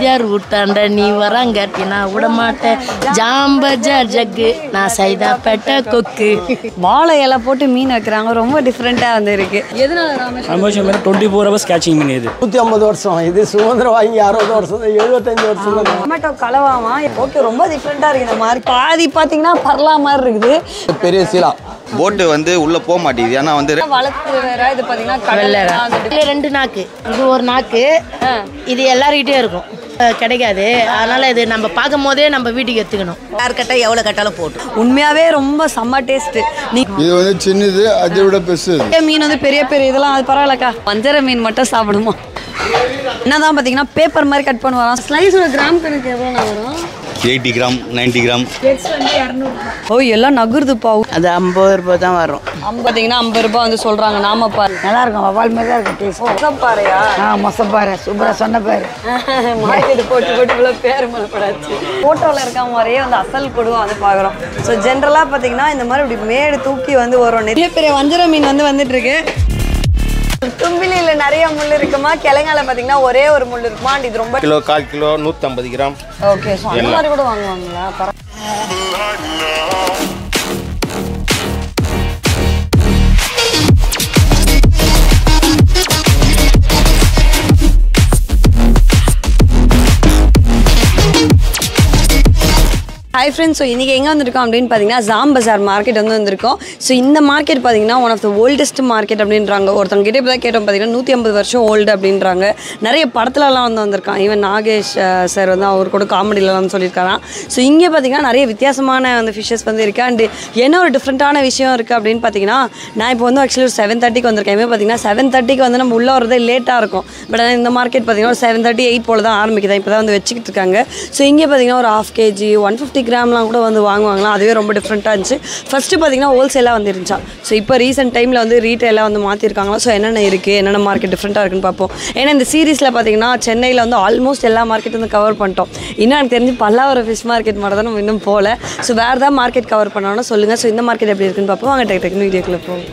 வாத்தியார் விட்டாண்ட நீ வரங்காட்டி நான் விட மாட்டேன் ஜாம்பஜா ஜக்கு நான் சைதாப்பேட்டை கொக்கு வாழை இலை போட்டு மீன் வைக்கிறாங்க ரொம்ப டிஃப்ரெண்ட்டாக வந்து இருக்கு எதனால ராமேஸ்வரம் ராமேஸ்வரம் மேலே டுவெண்ட்டி ஃபோர் ஹவர்ஸ் கேச்சிங் மீன் இது நூற்றி ஐம்பது வருஷம் இது சுதந்திரம் வாங்கி அறுபது வருஷம் எழுபத்தஞ்சு வருஷம் தான் டொமேட்டோ கலவாமா ஓகே ரொம்ப டிஃப்ரெண்ட்டாக இருக்குது இந்த மாதிரி பாதி பார்த்தீங்கன்னா பரலா மாதிரி இருக்குது பெரிய சீலா போட்டு வந்து உள்ளே போக மாட்டேங்குது ஏன்னா வந்து வளர்த்து வேற இது பார்த்தீங்கன்னா கடல் வெள்ளரா இதுல ரெண்டு நாக்கு இது ஒரு நாக்கு இது எல்லாருக்கிட்டே இருக்கும் அஹ் கிடைக்காது அதனால இது நம்ம பார்க்கும் போதே நம்ம வீட்டுக்கு எடுத்துக்கணும் யார் கட்டா எவ்வளோ கட்டாலும் போட்டு உண்மையாவே ரொம்ப செம்ம டேஸ்ட் நீ இது வந்து சின்னது அதை விட பெருசு இது. பெரிய மீன் வந்து பெரிய பெரிய இதெல்லாம் அது பரவாயில்லக்கா வஞ்சர மீன் மட்டும் சாப்பிடுமா என்னதான் பார்த்தீங்கன்னா பேப்பர் மாதிரி கட் பண்ணுவாராம் ஸ்லைஸோட கிராம் கணக்கு எவ்வளோ வரும் எயிட்டி கிராம் நைன்டி கிராம் ஓ எல்லாம் நகுருதுப்பா அது ஐம்பது ரூபாய் தான் வரும் அம்ப பார்த்தீங்கன்னா ஐம்பது ரூபாய் வந்து சொல்றாங்க நாம பாரு நல்லா இருக்கும் வவால் மாதிரி தான் இருக்கும் டேஸ்ட் பாறையா ஆ மொசப்பாரு சூப்பராக சொன்ன பாரு மார்க்கெட் போட்டு போட்டு இவ்வளோ பேர் மலைப்படாச்சு ஃபோட்டோவில் இருக்க மாதிரியே வந்து அசல் கொடுவோம் வந்து பார்க்குறோம் ஸோ ஜென்ரலாக பார்த்தீங்கன்னா இந்த மாதிரி இப்படி மேடு தூக்கி வந்து வரும் நிறைய பெரிய வஞ்சர மீன் வந்து வந்துட்டு இருக்கு தும்பிலியில் நிறைய முள் இருக்குமா கிழங்கால பார்த்தீங்கன்னா ஒரே ஒரு முள் இருக்குமா and இது ரொம்ப கிலோ கால் கிலோ நூற்றம்பது கிராம் ஓகே ஸோ அந்த மாதிரி கூட வாங்குவாங்களா பரவ- ஹாய் ஃப்ரெண்ட்ஸ் ஸோ இன்றைக்கி எங்கே வந்திருக்கோம் அப்படின்னு பார்த்தீங்கன்னா ஜாம் பஜார் மார்க்கெட் வந்து வந்திருக்கோம் ஸோ இந்த மார்க்கெட் பார்த்தீங்கன்னா one of the oldest market அப்படின்றாங்க ஒருத்தவங்க கிட்டே இப்போ தான் கேட்டோம் பார்த்தீங்கன்னா நூற்றி ஐம்பது வருஷம் ஓல்டு அப்படின்றாங்க நிறைய படத்துலலாம் வந்து வந்திருக்கான் ஈவன் நாகேஷ் சார் வந்து அவர் கூட காமெடியிலலாம் சொல்லியிருக்காராம் ஸோ இங்கே பார்த்தீங்கன்னா நிறைய வித்தியாசமான வந்து ஃபிஷ்ஷஸ் வந்து இருக்குது அண்டு என்ன ஒரு டிஃப்ரெண்ட்டான விஷயம் இருக்குது அப்படின்னு பார்த்தீங்கன்னா நான் இப்போ வந்து ஆக்சுவலி ஒரு செவன் தேர்ட்டிக்கு வந்திருக்கேன் இப்போ பார்த்தீங்கன்னா செவன் தேர்ட்டிக்கு வந்து நம்ம உள்ளே வரதே லேட்டாக இருக்கும் பட் ஆனால் இந்த மார்க்கெட் பார்த்தீங்கன்னா ஒரு செவன் தேர்ட்டி எயிட் போல் தான் ஆரம்பிக்குது இப்போ தான் வந்து வச்சுக்கிட்டு இருக்காங்க ஸோ இங்கே பார்த்தீங்கன்னா ஒரு ஹாஃப் கேஜி ஒன் ஃபிஃப்டி கிராம்லாம் கூட வந்து வாங்குவாங்களாம் அதுவே ரொம்ப டிஃப்ரெண்ட்டாக இருந்துச்சு ஃபஸ்ட்டு பார்த்தீங்கன்னா ஹோல்சேலாக வந்து இருந்துச்சா ஸோ இப்போ ரீசெண்ட் டைமில் வந்து ரீட்டெயிலாக வந்து மாற்றிருக்காங்களா ஸோ என்னென்ன இருக்குது என்னென்ன மார்க்கெட் டிஃப்ரெண்ட்டாக இருக்குன்னு பார்ப்போம் ஏன்னா இந்த சீரீஸில் பார்த்தீங்கன்னா சென்னையில் வந்து ஆல்மோஸ்ட் எல்லா மார்க்கெட்டும் வந்து கவர் பண்ணிட்டோம் இன்னும் எனக்கு தெரிஞ்சு பல்லாவரம் ஃபிஷ் மார்க்கெட் மட்டும் தான் நம்ம இன்னும் போகல ஸோ வேறு ஏதாவது மார்க்கெட் கவர் பண்ணோன்னா சொல்லுங்கள் ஸோ இந்த மார்க்கெட் எப்படி இருக்குன்னு பார்ப்போம் வாங்க டெக் டெக்னு வீடியோக்குள்ளே போவோம்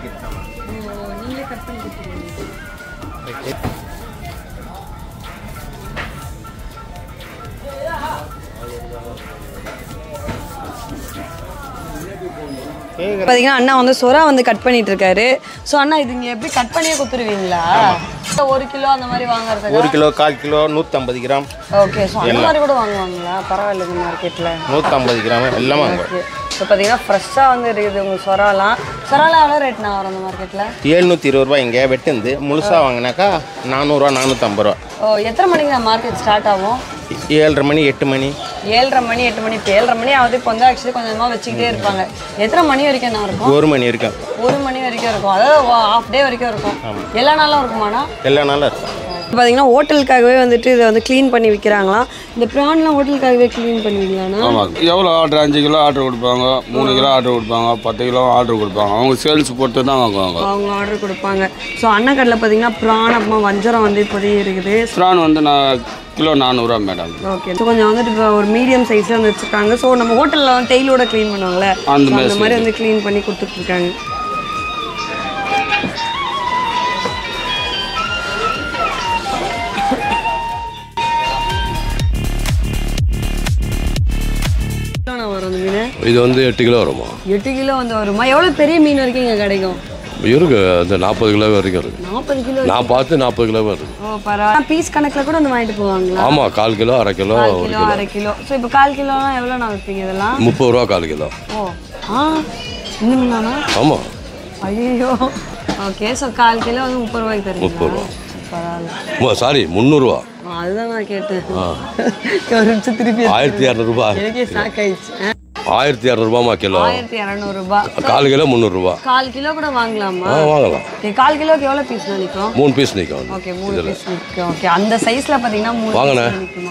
பார்த்தீங்கன்னா அண்ணா வந்து சொரா வந்து கட் பண்ணிட்டு இருக்காரு ஸோ அண்ணா இது இங்கே எப்படி கட் பண்ணியே கொடுத்துருவீங்களா ஒரு கிலோ அந்த மாதிரி வாங்குறதுக்கு ஒரு கிலோ கால் கிலோ நூற்றம்பது கிராம் ஓகே ஸோ அந்த மாதிரி கூட வாங்குவாங்களா பரவாயில்ல இந்த மார்க்கெட்டில் நூற்றம்பது கிராம் எல்லாம் வாங்குவோம் ஓகே இப்போ பார்த்தீங்கன்னா ஃப்ரெஷ்ஷாக வந்து இருக்குது உங்களுக்கு சொராலாம் சொராலாம் எவ்வளோ ரேட்னா வரும் அந்த மார்க்கெட்டில் ஏழ்நூற்றி இருபது ரூபாய் இங்கே வெட்டுந்து முழுசாக வாங்கினாக்கா நானூறுரூவா நானூற்றம்பது ரூபா ஓ எத்தனை மணிக்கு நான் மார்க்கெட் ஸ்டார்ட் ஆகும் ஏழரை மணி எட்டு மணி ஏழரை மணி எட்டு மணி இப்போ ஏழரை மணி ஆகுது இப்போ வந்து ஆக்சுவலி கொஞ்சம் கொஞ்சமாக வச்சுக்கிட்டே இருப்பாங்க எத்தனை மணி வரைக்கும் என்ன இருக்கும் ஒரு மணி இருக்கும் ஒரு மணி வரைக்கும் இருக்கும் அதாவது ஹாஃப் டே வரைக்கும் இருக்கும் எல்லா நாளும் இருக்குமாண்ணா எல்லா நாளும் இருக்கும் பார்த்தீங்கன்னா ஹோட்டலுக்காகவே வந்துட்டு இதை வந்து க்ளீன் பண்ணி விற்கிறாங்களாம் இந்த ப்ரான்லாம் ஹோட்டலுக்காகவே க்ளீன் பண்ணுவீங்களாண்ணா ஆமாம் எவ்வளோ ஆர்டர் அஞ்சு கிலோ ஆர்டர் கொடுப்பாங்க மூணு கிலோ ஆர்டர் கொடுப்பாங்க பத்து கிலோ ஆர்டர் கொடுப்பாங்க அவங்க சேல்ஸ் பொறுத்து தான் வாங்குவாங்க அவங்க ஆர்டர் கொடுப்பாங்க ஸோ அன்னக்கடலை பார்த்தீங்கன்னா ப்ரான் அப்புறமா வஞ்சரம் வந்து இப்போதைக்கு இருக்குது ப்ரான் வந்து நான் கிலோ நானூறுரூவா மேடம் ஓகே ஸோ கொஞ்சம் வந்துட்டு இப்போ ஒரு மீடியம் சைஸில் வந்து வச்சுருக்காங்க ஸோ நம்ம ஹோட்டலில் வந்து டெய்லோட க்ளீன் பண்ணுவாங்கல்ல அந்த So, மாதிரி அந்த மாதிரி வந்து க்ளீன் பண்ணி கொடுத்துட்ருக்காங்க வரும் அந்த மீன் இது வந்து எட்டு கிலோ வருமா எட்டு கிலோ வந்து வருமா எவ்வளோ பெரிய மீன் வரைக்கும் இங்கே கிடைக்கும் இருக்கு அந்த நாற்பது கிலோ வரைக்கும் இருக்கு நாற்பது கிலோ நான் பார்த்து நாற்பது கிலோ இருக்கு ஓ பரவாயில்ல பீஸ் கணக்கில் கூட வந்து வாங்கிட்டு போவாங்களா ஆமாம் கால் கிலோ அரை கிலோ கால் ஒரு கிலோ கிலோ அரை கிலோ ஸோ இப்போ கால் கிலோலாம் எவ்வளோ நான் வைப்பீங்க இதெல்லாம் முப்பது ரூபா கால் கிலோ ஓ ஆ இந்த மீனாண்ணா ஆமாம் ஐயோ ஓகே ஸோ கால் கிலோ வந்து முப்பது ரூபாய்க்கு தருவீங்களா முப்பது ரூபா. பரவாயில்ல சாரி முந்நூறுரூவா ஆ, அதுதான் நான் கேட்டேன் ஒரு நிமிஷம் திருப்பி ஆயிரத்தி இரநூறுபா எனக்கே ஷாக் ஆயிடுச்சு ஆ, ஆயிரத்தி இரநூறுபாமா கிலோ ஆயிரத்தி இரநூறுபா கால் கிலோ முந்நூறுரூவா கால் கிலோ கூட வாங்கலாமா ஆ வாங்கலாம் ஓகே கால் கிலோக்கு எவ்வளோ பீஸ் நினைக்கும் மூணு பீஸ் நிற்கும் ஓகே மூணு பீஸ் நிற்கும் ஓகே அந்த சைஸில் பார்த்தீங்கன்னா மூணு வாங்கண்ணே. piece நிக்குமா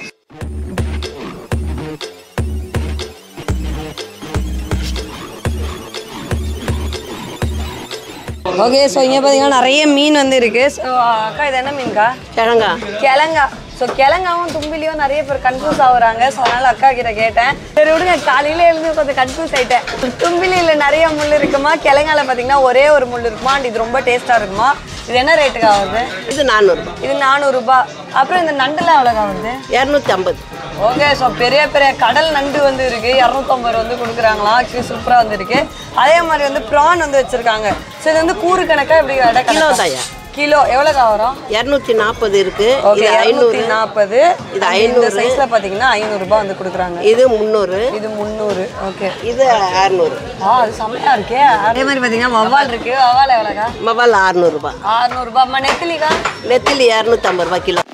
ஓகே ஸோ இங்கே பார்த்தீங்கன்னா நிறைய மீன் வந்து இருக்கு ஸோ அக்கா இது என்ன மீன்க்கா கிழங்கா கிழங்கா ஸோ கிழங்காவும் தும்பிலியும் நிறைய பேர் கன்ஃபியூஸ் ஆகுறாங்க ஸோ அதனால அக்கா கிட்ட கேட்டேன் சரி விடுங்க காலையில எழுந்து கொஞ்சம் கன்ஃபியூஸ் ஆயிட்டேன் தும்பிலியில் நிறைய முள் இருக்குமா கிழங்கால பார்த்தீங்கன்னா ஒரே ஒரு முள் இருக்குமா அண்ட் இது ரொம்ப டேஸ்ட்டாக இருக்குமா இது என்ன ரேட்டுக்கு ஆகுது இது நானூறுபா இது நானூறுரூபா அப்புறம் இந்த நண்டுலாம் எவ்வளோக்கா வருது இரநூத்தி ஐம்பது ஓகே ஸோ பெரிய பெரிய கடல் நண்டு வந்து இருக்கு இரநூத்தம்பது வந்து கொடுக்குறாங்களா ஆக்சுவலி சூப்பராக வந்து இருக்கு அதே மாதிரி வந்து ப்ரான் வந்து வச்சிருக்காங்க ஸோ இது வந்து கூறு கணக்கா இப்படி எடை கிலோ கணக்கா? தாயா. கிலோ எவ்வளோக்கா வரும் இரநூத்தி நாற்பது இருக்கு ஓகே இது ஐநூற்றி ஐநூறு நாற்பது இது இந்த ஐநூறு. சைஸில் பார்த்தீங்கன்னா ஐநூறுரூபா வந்து கொடுக்குறாங்க இது முந்நூறு இது முந்நூறு ஓகே இது அறுநூறு ஆ அது செம்மையா இருக்கே அதே மாதிரி பார்த்தீங்கன்னா வவ்வால் இருக்கு வவ்வால் எவ்வளோக்கா மொபைல் அறுநூறுபா ஆறுநூறுபா அம்மா நெத்திலிக்கா நெத்திலி இரநூத்தம்பது ரூபா கிலோ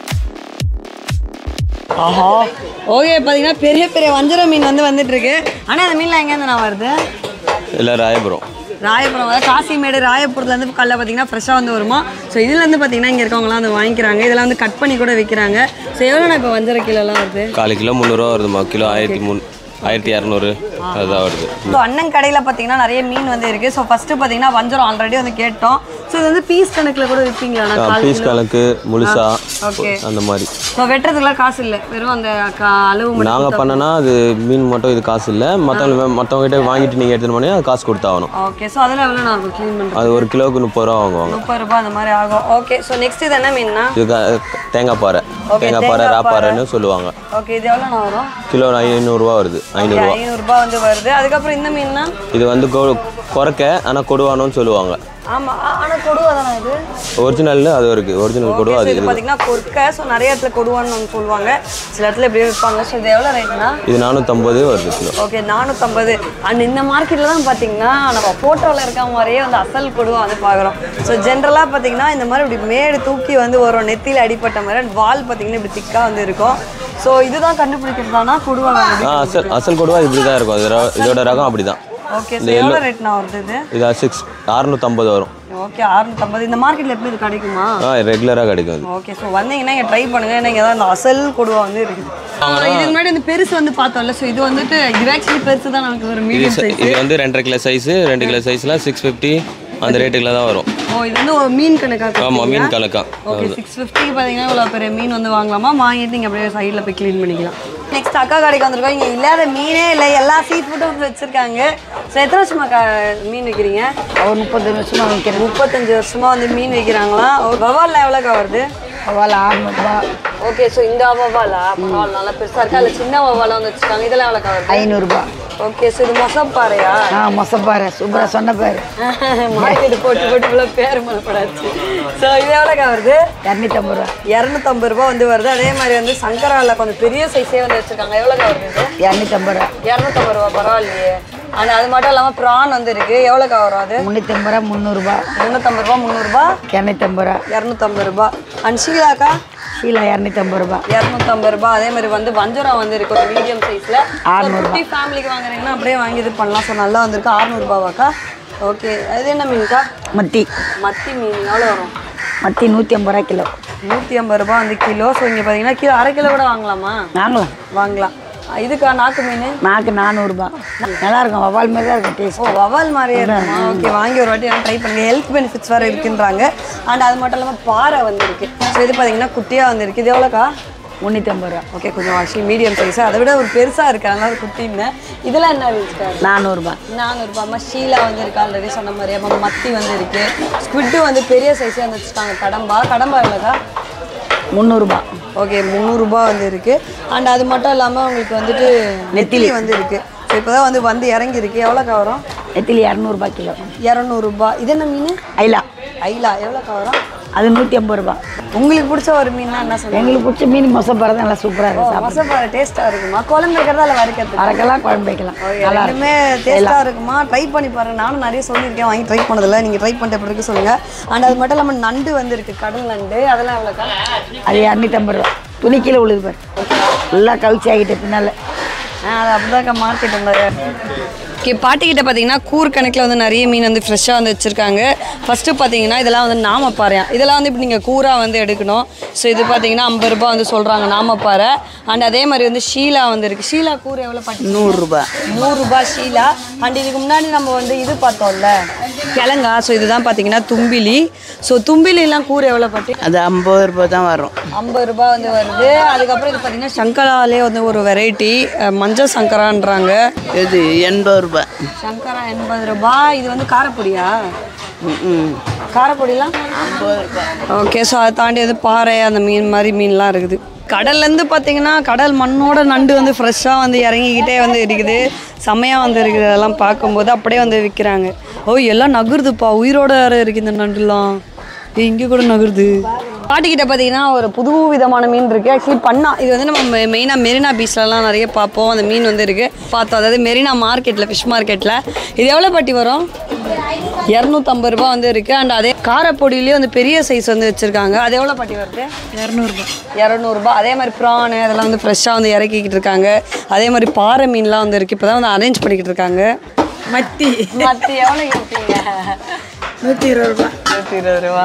ஆஹா ஓகே பார்த்தீங்கன்னா பெரிய பெரிய வஞ்சர மீன் வந்து வந்துட்டு இருக்கு ஆனால் அந்த மீன்லாம் எங்கேருந்து நான் வருது இல்லை ராயபுரம் ராயபுரம் அதாவது காசிமேடு ராயபுரத்துலேருந்து கல்ல பார்த்தீங்கன்னா ஃப்ரெஷ்ஷாக வந்து வருமா ஸோ இதுலேருந்து பார்த்தீங்கன்னா இங்கே இருக்கவங்களாம் வந்து வாங்கிக்கிறாங்க இதெல்லாம் வந்து கட் பண்ணி கூட விற்கிறாங்க ஸோ எவ்வளோண்ணா இப்போ வஞ்சர கிலோலாம் வருது கால் கிலோ முந்நூறுரூவா வருதுமா கிலோ ஆயிரத்தி மூணு ஆயிரத்தி இரநூறு அதுதான் வருது ஸோ அண்ணன் கடையில் பார்த்தீங்கன்னா நிறைய மீன் வந்து இருக்குது ஸோ ஃபஸ்ட்டு பார்த்தீங்கன்னா வஞ்சரம் ஆல்ரெடி வந்து கேட்டோம் ஸோ இது வந்து பீஸ் கணக்கில் கூட விற்பீங்களா கால் பீஸ் கணக்கு முழுசா ஓகே அந்த மாதிரி ஸோ வெட்டுறதுக்குலாம் காசு இல்லை வெறும் அந்த க- அளவு மட்டும் நாங்கள் பண்ணனா அது மீன் மட்டும் இது காசு இல்லை மற்றவங்க மற்றவங்ககிட்ட வாங்கிட்டு நீங்கள் எடுத்துகிட்டு போனீங்கன்னா அது காசு கொடுத்தாகணும் ஓகே ஸோ அதில் எவ்வளோ நான் இருக்கும் க்ளீன் பண்ணுறது அது ஒரு கிலோவுக்கு முப்பது ரூபா வாங்குவாங்க முப்பது ரூபாய் அந்த மாதிரி ஆகும் ஓகே ஸோ நெக்ஸ்ட் இது என்ன மீன்னா இது க- தேங்காய் பாறை Okay, தேங்காய் பாறை தேங்காய் ராப்பாறைன்னு சொல்லுவாங்க ஓகே இது எவ்வளோ நான் வரும் கிலோ ஐநூறுரூவா வருது ஐநூறுரூவா ஐநூறுரூபா வந்து வருது அதுக்கப்புறம் இந்த மீன்னா இது வந்து கொ குறைக்க ஆனால் கொடுவானோன்னு சொல்லுவாங்க ஆமாம் ஆனால் கொடுவா தானே இது ஒரிஜினல் அது இருக்குது ஒரிஜினல் கொடுவா Okay, so அது இது இது பார்த்தீங்கன்னா கொர்க்கை ஸோ நிறைய இடத்துல கொடுவான்னு வந்து சொல்லுவாங்க சில இடத்துல இப்படியே விற்பாங்க ஸோ இது எவ்வளோ ரேட்னா இது நானூற்றம்பது வருது கிலோ ஓகே நானூற்றம்பது அண்ட் இந்த மார்க்கெட்டில் தான் பார்த்தீங்கன்னா நம்ம ஃபோட்டோவில் இருக்க மாதிரியே வந்து அசல் கொடுவா வந்து பார்க்குறோம் ஸோ ஜென்ரலாக பார்த்தீங்கன்னா இந்த மாதிரி இப்படி மேடு தூக்கி வந்து வரும் நெத்தியில் அடிப்பட்ட மாதிரி and வால் பார்த்தீங்கன்னா இப்படி திக்காக வந்து இருக்கும் ஸோ இதுதான் கண்டுபிடிக்கிறதானா கொடுவா ஆ அசல் அசல் கொடுவா இப்படி தான் இருக்கும் இது ர- இதோட ரகம் அப்படி தான் ஓகே ஸோ இந்த எவ்வளோ yellow- ரேட்னா வருது இது இது சிக்ஸ் அறுநூற்றம்பது வரும் ஓகே அறுநூற்றம்பது இந்த மார்க்கெட்டில் எப்படி இது கிடைக்குமா ஆ ரெகுலராக கிடைக்கும் அது ஓகே ஸோ வந்தீங்கன்னா இங்கே ட்ரை பண்ணுங்க ஏன்னா இங்கே தான் இந்த அசல் கொடுவா வந்து இருக்குது இதுக்கு முன்னாடி இந்த பெருசு வந்து பார்த்தோம்ல ஸோ இது வந்துட்டு இது ஆக்சுவலி பெருசு தான் நமக்கு ஒரு இது மீடியம் ச- சைஸ் இது வந்து ரெண்டரை கிலோ சைஸு ரெண்டு கிலோ சைஸ்லாம் சிக்ஸ் ஃபிஃப்டி அந்த ரேட்டுக்குள்ள தான் வரும் ஓ இது வந்து ஒரு மீன் கணக்காக ஆமாம் மீன் கலக்கா ஓகே சிக்ஸ் ஃபிஃப்டிக்கு பார்த்தீங்கன்னா இவ்வளோ பெரிய மீன் வந்து வாங்கலாமா வாங்கிட்டு நீங்கள் அப்படியே சைடில் போய் க்ளீன் பண்ணிக்கலாம் நெக்ஸ்ட் அக்கா கடைக்கு வந்திருக்கோம் இங்கே இல்லாத மீனே இல்லை எல்லா சீ ஃபுட்டும் வச்சுருக்காங்க ஸோ எத்தனை வருஷமா க மீன் விற்கிறீங்க ஒரு முப்பது வருஷமா விற்கிறேன் முப்பத்தஞ்சு வருஷமா வந்து மீன் விற்கிறாங்களா வவாலில் எவ்வளோக்கா வருது அவள் அறுநூறுபா ஓகே ஸோ இந்த வவாலா பரவாயில்ல நல்லா பெருசாக இருக்கா இல்லை சின்ன வவாலா வந்து வச்சுருக்காங்க இதெல்லாம் எவ்வளோக்கா வருது ஐநூறுபா ஓகே ஸோ இது மொசப்பாறையா ஆ மொசப்பாரு சூப்பரா சொன்ன பேர் மார்க்கெட் போட்டு போட்டு இவ்வளோ பேர் மனப்படாச்சு ஸோ இது எவ்வளோக்கா வருது இரநூத்தம்பது ரூபா இரநூத்தம்பது ரூபா வந்து வருது அதே மாதிரி வந்து சங்கராவில் கொஞ்சம் பெரிய சைஸே வந்து வச்சிருக்காங்க எவ்வளோக்கா வருது இது இரநூத்தம்பது ரூபா இரநூத்தம்பது ரூபா பரவாயில்லையே ஆனால் அது மட்டும் இல்லாமல் ப்ரான் வந்து இருக்கு எவ்வளோக்கா வரும் அது முந்நூற்றம்பது ரூபா முந்நூறுபா முந்நூற்றம்பது ரூபா முந்நூறுபா இரநூத்தம்பது ரூபா இரநூத்தம்பது ரூபா அண்ட் ஷீலாக்கா சீலா இரநூத்தம்பது ரூபா இரநூத்தம்பது ரூபாய் அதே மாதிரி வந்து வஞ்சரம் வந்து இருக்கு ஒரு மீடியம் சைஸில் ஆறுநூறு குட்டி ஃபேமிலிக்கு வாங்குறீங்கன்னா அப்படியே வாங்கி இது பண்ணலாம் ஸோ நல்லா வந்திருக்கு அறுநூறுபாவாக்கா ஓகே அது என்ன மீன்க்கா மத்தி மத்தி மீன் எவ்வளோ வரும் மத்தி நூற்றி ஐம்பது ரூபா கிலோ நூற்றி ஐம்பது ரூபாய் வந்து கிலோ ஸோ இங்கே பார்த்தீங்கன்னா கிலோ அரை கிலோ கூட வாங்கலாமா வாங்கலாம் வாங்கலாம் இதுக்கா நாக்கு மீன் நாக்கு நானூறுபா நல்லா இருக்கும் வவால் மாதிரி தான் இருக்கும் ஓ டேஸ்ட் வவால் மாதிரியே இருக்குமா ஓகே வாங்கி ஒரு வாட்டி ட்ரை பண்ணுங்க ஹெல்த் பெனிஃபிட்ஸ் வேறு இருக்குன்றாங்க அண்ட் அது மட்டும் இல்லாமல் பாறை வந்து இருக்கு ஸோ இது பார்த்தீங்கன்னா குட்டியாக வந்து இருக்கு இது எவ்வளோக்கா முந்நூற்றம்பது ரூபா ஓகே கொஞ்சம் ஆக்சுவலி மீடியம் சைஸ் அதை விட ஒரு பெருசாக இருக்கு அதனால குட்டின்னு இதெல்லாம் என்ன வீச்சுக்காரு நானூறுபா நானூறுபா அம்மா ஷீலா வந்து இருக்கு ஆல்ரெடி சொன்ன மாதிரி அம்மா மத்தி வந்து இருக்கு ஸ்குவிட்டு வந்து பெரிய சைஸே வந்து வச்சுருக்காங்க கடம்பா கடம்பா எவ்வளோக்கா முந்நூறுபா ஓகே முந்நூறுரூபா வந்து இருக்கு அண்ட் அது மட்டும் இல்லாமல் உங்களுக்கு வந்துட்டு நெத்திலி வந்து இருக்கு ஸோ இப்போ தான் வந்து வந்து இறங்கி இருக்கு எவ்வளோக்கா வரும் நெத்திலி இரநூறுபா கிலோ இரநூறுபா இது என்ன மீன் ஐலா ஐலா எவ்வளோக்கா வரும் அது நூற்றி ஐம்பது ரூபா உங்களுக்கு பிடிச்ச ஒரு மீன்னா என்ன சொல்லுங்க எங்களுக்கு பிடிச்ச மீன் மொசப்பாறை தான் நல்லா சூப்பராக இருக்கும் சாப்பிட மசப்பாறை டேஸ்ட்டாக இருக்குமா குழம்பு வைக்கிறதா இல்லை வறுக்கிறது அரைக்கலாம் குழம்பு வைக்கலாம் நல்லா இருக்கும் ரெண்டுமே டேஸ்ட்டாக இருக்குமா ட்ரை பண்ணி பாருங்க நானும் நிறைய சொல்லியிருக்கேன் வாங்கி ட்ரை பண்ணதில்ல நீங்கள் ட்ரை பண்ணிட்டு எப்படி இருக்கு சொல்லுங்க அண்ட் அது மட்டும் இல்லாமல் நண்டு வந்து இருக்கு கடல் நண்டு அதெல்லாம் எவ்வளோக்கா அது இரநூத்தம்பது ரூபா துணி கீழே விழுது பாரு நல்லா கவிச்சி ஆகிட்டு பின்னால் ஆ அது அப்படிதாக்கா மார்க்கெட் வந்தாரு ஓகே பாட்டிக்கிட்ட பார்த்தீங்கன்னா கூர் கணக்கில் வந்து நிறைய மீன் வந்து ஃப்ரெஷ்ஷாக வந்து வச்சுருக்காங்க ஃபஸ்ட்டு பார்த்தீங்கன்னா இதெல்லாம் வந்து நாமப்பாறையா இதெல்லாம் வந்து இப்போ நீங்கள் கூராக வந்து எடுக்கணும் ஸோ இது பார்த்தீங்கன்னா ஐம்பது ரூபாய் வந்து சொல்கிறாங்க நாமப்பாறை அண்ட் அதே மாதிரி வந்து ஷீலா வந்து இருக்குது ஷீலா கூர் எவ்வளோ பாட்டி நூறுரூபா நூறுரூபா ஷீலா அண்ட் இதுக்கு முன்னாடி நம்ம வந்து இது பார்த்தோம்ல கிழங்கா ஸோ இதுதான் பார்த்தீங்கன்னா தும்பிலி ஸோ தும்பிலிலாம் கூறு எவ்வளோ பாட்டி அது ஐம்பது ரூபாய் தான் வரும் ஐம்பது ரூபாய் வந்து வருது அதுக்கப்புறம் இது பார்த்தீங்கன்னா சங்கராலே வந்து ஒரு வெரைட்டி மஞ்சள் சங்கரான்றாங்க இது எண்பது ரூபாய் சங்கரா எண்பது ரூபாய் இது வந்து காரப்பொடியா காரப்பொடிலாம் ஓகே ஸோ அதை தாண்டி வந்து பாறை அந்த மீன் மாதிரி மீன்லாம் இருக்குது கடல்லேருந்து பார்த்தீங்கன்னா கடல் மண்ணோட நண்டு வந்து ஃப்ரெஷ்ஷாக வந்து இறங்கிக்கிட்டே வந்து இருக்குது செம்மையாக வந்து இருக்குது அதெல்லாம் பார்க்கும்போது அப்படியே வந்து விற்கிறாங்க ஓ எல்லாம் நகருதுப்பா உயிரோட வேற இருக்குது இந்த நண்டுலாம் ஏய், இங்கே கூட நகருது பாட்டிக்கிட்ட பார்த்தீங்கன்னா ஒரு புது விதமான மீன் இருக்குது ஆக்சுவலி பண்ணா இது வந்து நம்ம மெயினாக மெரினா பீச்லலாம் நிறைய பார்ப்போம் அந்த மீன் வந்து இருக்குது பார்த்தோம் அதாவது மெரினா மார்க்கெட்டில் ஃபிஷ் மார்க்கெட்டில் இது எவ்வளோ பாட்டி வரும் இரநூத்தம்பது ரூபா வந்து இருக்குது அண்ட் அதே காரப்பொடியிலேயே வந்து பெரிய சைஸ் வந்து வச்சுருக்காங்க அது எவ்வளோ பாட்டி வருது இரநூறுபா இரநூறுபா அதே மாதிரி ப்ரானு அதெல்லாம் வந்து ஃப்ரெஷ்ஷாக வந்து இறக்கிக்கிட்டு இருக்காங்க அதே மாதிரி பாறை மீன்லாம் வந்து இருக்குது இப்போ தான் வந்து அரேஞ்ச் பண்ணிக்கிட்டு இருக்காங்க மத்தி மத்தி எவ்வளோ கேட்பீங்க நூற்றி இருபது ரூபாய் நூற்றி இருபது ரூபா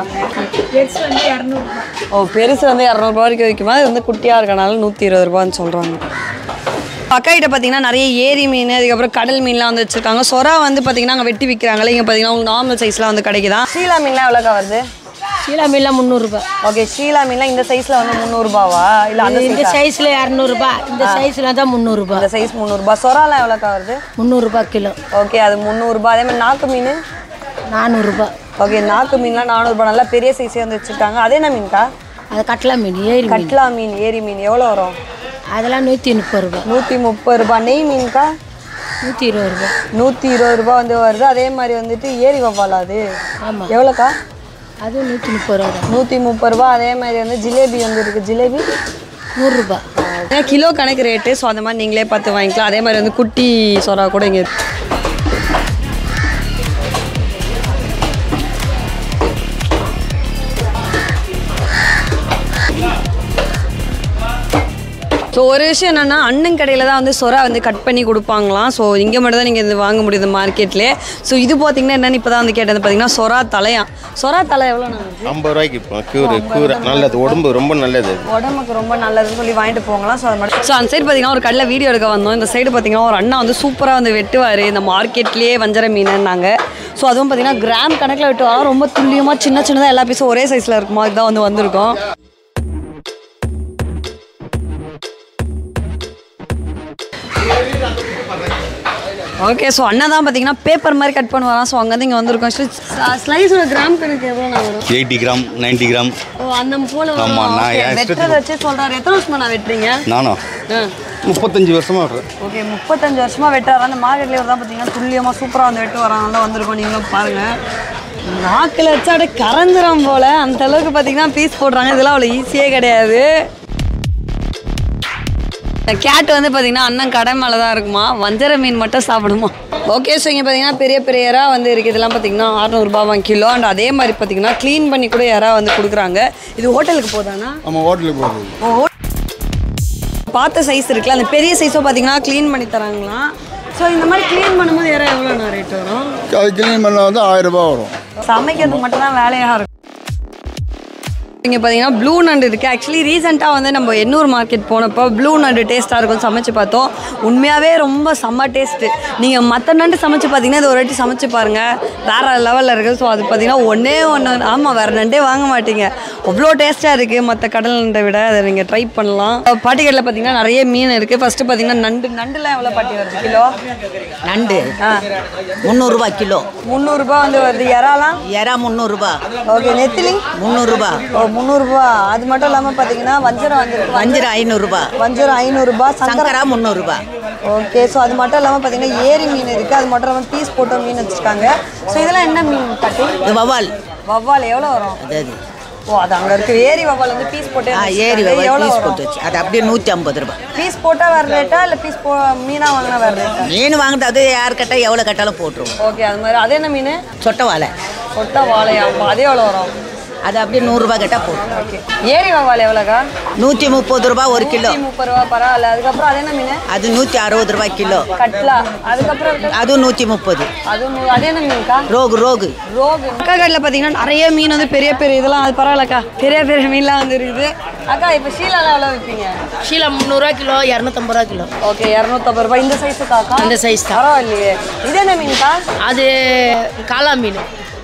ஓ பெருசு வந்து இரநூறுபா வரைக்கும் விற்குமா அது வந்து குட்டியாக இருக்கனால நூற்றி இருபது ரூபான்னு சொல்கிறாங்க அக்கா கிட்ட பார்த்தீங்கன்னா நிறைய ஏரி மீன் அதுக்கப்புறம் கடல் மீன்லாம் வந்து வச்சுருக்காங்க சொரா வந்து பார்த்தீங்கன்னா அங்கே வெட்டி விற்கிறாங்களே இங்கே பார்த்தீங்கன்னா உங்களுக்கு நார்மல் சைஸ்லாம் வந்து கிடைக்குதா ஷீலா மீன்லாம் எவ்வளோக்கா வருது சீலா மீன்லாம் முந்நூறுரூபா ஓகே ஷீலா மீன்லாம் இந்த சைஸில் வந்து முந்நூறுபாவா இல்லை அந்த இந்த size ஆ? சைஸில் இரநூறுபா இந்த சைஸில் தான் முந்நூறுரூபா இந்த சைஸ் முந்நூறுபா சொராலாம் எவ்வளோக்கா வருது முந்நூறுரூபா கிலோ ஓகே அது முந்நூறுபா அதே மாதிரி நாக்கு மீன் நானூறுரூபா ஓகே நாக்கு மீன்லாம் நானூறுபா நல்லா பெரிய சைஸே வந்து வச்சுருக்காங்க அது என்ன மீன்க்கா அது கட்லா மீன் ஏரி மீன் கட்லா மீன் ஏரி மீன் எவ்வளோ வரும் அதெல்லாம் நூற்றி முப்பது ரூபா நூற்றி முப்பது ரூபா நெய் மீன்க்கா நூற்றி இருபது ரூபா நூற்றி இருபது ரூபா வந்து வருது அதே மாதிரி வந்துட்டு ஏரி வவ்வாலா அது ஆமாம் எவ்வளோக்கா அதுவும் நூற்றி முப்பது ரூபா தான் நூற்றி முப்பது ரூபா அதே மாதிரி வந்து ஜிலேபி வந்து இருக்குது ஜிலேபி நூறுரூபா கிலோ கணக்கு ரேட்டு ஸோ அந்த மாதிரி நீங்களே பார்த்து வாங்கிக்கலாம் அதே மாதிரி வந்து குட்டி சொரா கூட இங்கே இருக்கு ஸோ ஒரு விஷயம் என்னென்னா அண்ணன் கடையில் தான் வந்து சொரா வந்து கட் பண்ணி கொடுப்பாங்களாம் ஸோ இங்கே மட்டும் தான் நீங்கள் இது வாங்க முடியுது மார்க்கெட்லேயே ஸோ இது பார்த்தீங்கன்னா என்னென்னு இப்போ தான் வந்து கேட்டது பார்த்தீங்கன்னா சொரா தலையாம் சொரா தலை எவ்வளோ நாங்கள் ஐம்பது ரூபாய்க்கு இப்போ க்யூரு க்யூரு நல்லது உடம்பு ரொம்ப நல்லது உடம்புக்கு ரொம்ப நல்லதுன்னு சொல்லி வாங்கிட்டு போகலாம் ஸோ அது மட்டும் ஸோ அந்த சைடு பார்த்தீங்கன்னா ஒரு கடையில் வீடியோ எடுக்க வந்தோம் இந்த சைடு பார்த்தீங்கன்னா ஒரு அண்ணா வந்து சூப்பராக வந்து வெட்டுவார் இந்த மார்க்கெட்லேயே வஞ்சர மீனுன்னாங்க ஸோ அதுவும் பார்த்தீங்கன்னா கிராம் கணக்கில் வெட்டுவாங்க ரொம்ப துல்லியமாக சின்ன சின்னதாக எல்லா பீஸும் ஒரே சைஸில் இருக்குமா இதுதான் வந்து வந்திருக்கோம் ஓகே ஸோ அண்ணா தான் பார்த்தீங்கன்னா பேப்பர் மாதிரி கட் பண்ணுவாராம் ஸோ அங்கேருந்து இங்கே வந்திருக்கோம் ஸ்லைஸோட கிராம் கணக்கு எவ்வளோ நான் வரும் எயிட்டி கிராம் நைன்ட்டி கிராம் ஓ அந்த போல ஆமா, நான் என் வெட்டுறத இஷ்டத்துக்கு- வச்சு சொல்றாரு எத்தனை வருஷமா நான் வெட்டுறீங்க நானும் ஆ. முப்பத்தஞ்சு வருஷமா வர்றேன் ஓகே முப்பத்தஞ்சு வருஷமா வெட்டுறாரு அந்த மார்க்கெட்லேயே தான் பார்த்தீங்கன்னா துல்லியமாக சூப்பராக வந்து வெட்டு வராங்க தான் வந்திருக்கோம் நீங்களும் பாருங்க நாக்கில் வச்சா அப்படியே கரைஞ்சிரும் போல அந்த அளவுக்கு பார்த்தீங்கன்னா பீஸ் போடுறாங்க இதெல்லாம் அவ்வளோ ஈஸியே கிடையாது கேட் வந்து பார்த்தீங்கன்னா அண்ணன் கடை மேலே தான் இருக்குமா வஞ்சர மீன் மட்டும் சாப்பிடுமா ஓகே ஸோ இங்கே பார்த்தீங்கன்னா பெரிய பெரிய இறா வந்து இருக்குது இதெல்லாம் பார்த்தீங்கன்னா அறநூறுபா கிலோ அண்ட் அதே மாதிரி பார்த்தீங்கன்னா க்ளீன் பண்ணி கூட இறா வந்து கொடுக்குறாங்க இது ஹோட்டலுக்கு போதானா நம்ம ஹோட்டலுக்கு போகிறது பார்த்த சைஸ் இருக்குல்ல அந்த பெரிய சைஸோ பார்த்தீங்கன்னா க்ளீன் பண்ணி தராங்களாம் ஸோ இந்த மாதிரி க்ளீன் பண்ணும்போது யாரும் எவ்வளோ ரேட் வரும் அது கிளீன் பண்ண வந்து ஆயிரம் ரூபாய் வரும் சமைக்கிறது மட்டும் தான் வேலையாக இருக்கும் இங்கே பார்த்தீங்கன்னா ப்ளூ நண்டு இருக்குது ஆக்சுவலி ரீசெண்டாக வந்து நம்ம எண்ணூர் மார்க்கெட் போனப்போ ப்ளூ நண்டு டேஸ்ட்டாக இருக்கும் சமைச்சு பார்த்தோம் உண்மையாகவே ரொம்ப செம்ம டேஸ்ட்டு நீங்கள் மற்ற நண்டு சமைச்சு பார்த்தீங்கன்னா இது ஒரு வாட்டி சமைச்சு பாருங்கள் வேறு லெவலில் இருக்குது ஸோ அது பார்த்தீங்கன்னா ஒன்றே ஒன்று ஆமாம் வேறு நண்டே வாங்க மாட்டீங்க அவ்வளோ டேஸ்ட்டாக இருக்குது மற்ற கடல் நண்டை விட அதை நீங்கள் ட்ரை பண்ணலாம் பாட்டிக்கடையில் பார்த்தீங்கன்னா நிறைய மீன் இருக்குது ஃபஸ்ட்டு பார்த்தீங்கன்னா நண்டு நண்டுலாம் எவ்வளோ பாட்டி வருது கிலோ நண்டு ஆ முந்நூறுரூபா கிலோ முந்நூறுரூபா வந்து வருது இறாலாம் எறா முந்நூறுரூபா ஓகே நெத்திலி முந்நூறுரூபா ஓ முந்நூறுரூபா அது மட்டும் இல்லாமல் பார்த்தீங்கன்னா வஞ்சரம் வந்துருக்கு வஞ்சிரம் ஐநூறுரூபா வஞ்சரம் ஐநூறுரூபா சங்கரா சங்கரா முந்நூறுரூபா ஓகே ஸோ அது மட்டும் இல்லாமல் பார்த்தீங்கன்னா ஏரி மீன் இருக்குது அது மட்டும் இல்லாமல் பீஸ் போட்ட மீன் வச்சுருக்காங்க ஸோ இதெல்லாம் என்ன மீன் கட்டி இது வவால் வவ்வால் எவ்வளோ வரும் அது அது ஓ அது அங்கே இருக்குது ஏரி வவ்வால் வந்து பீஸ் போட்டு ஆ ஏரி வவால் எவ்வளோ பீஸ் வரும் போட்டு வச்சு அது அப்படியே நூற்றி ஐம்பது ரூபா பீஸ் போட்டால் வேறு ரேட்டா இல்லை பீஸ் போ மீனாக வாங்கினா வேறு ரேட்டா மீன் வாங்கிட்டு அது யார் கட்டா எவ்வளோ கட்டாலும் போட்டுருவோம் ஓகே அது மாதிரி அது என்ன மீன் சொட்டை வாழை கொட்டை வாழையா அது எவ்வளோ வரும் அது அப்படியே நூறுரூபா கிட்ட போகும் ஏரி வவால் எவ்வளோக்கா நூற்றி முப்பது ரூபா ஒரு கிலோ நூற்றி முப்பது ரூபா பரவாயில்ல அதுக்கப்புறம் அது என்ன மீன் அது நூற்றி அறுபது ரூபாய் கிலோ கட்லா அதுக்கப்புறம் இருக்கு அதுவும் நூற்றி முப்பது அது நூ- அது என்ன மீன்க்கா ரோகு ரோகு ரோகு அக்கா கடையில் பார்த்தீங்கன்னா நிறைய மீன் வந்து பெரிய பெரிய இதெல்லாம் அது பரவாயில்லக்கா பெரிய பெரிய மீன்லாம் வந்து இருக்குது அக்கா இப்போ ஷீலாலாம் எவ்வளோ விற்பீங்க ஷீலா முந்நூறுரூவா கிலோ இரநூத்தம்பது ரூபா கிலோ ஓகே இரநூத்தம்பது ரூபாய் இந்த சைஸுக்காக்கா இந்த சைஸ் தான் பரவாயில்லையே இது என்ன மீன்க்கா அது காளா மீன்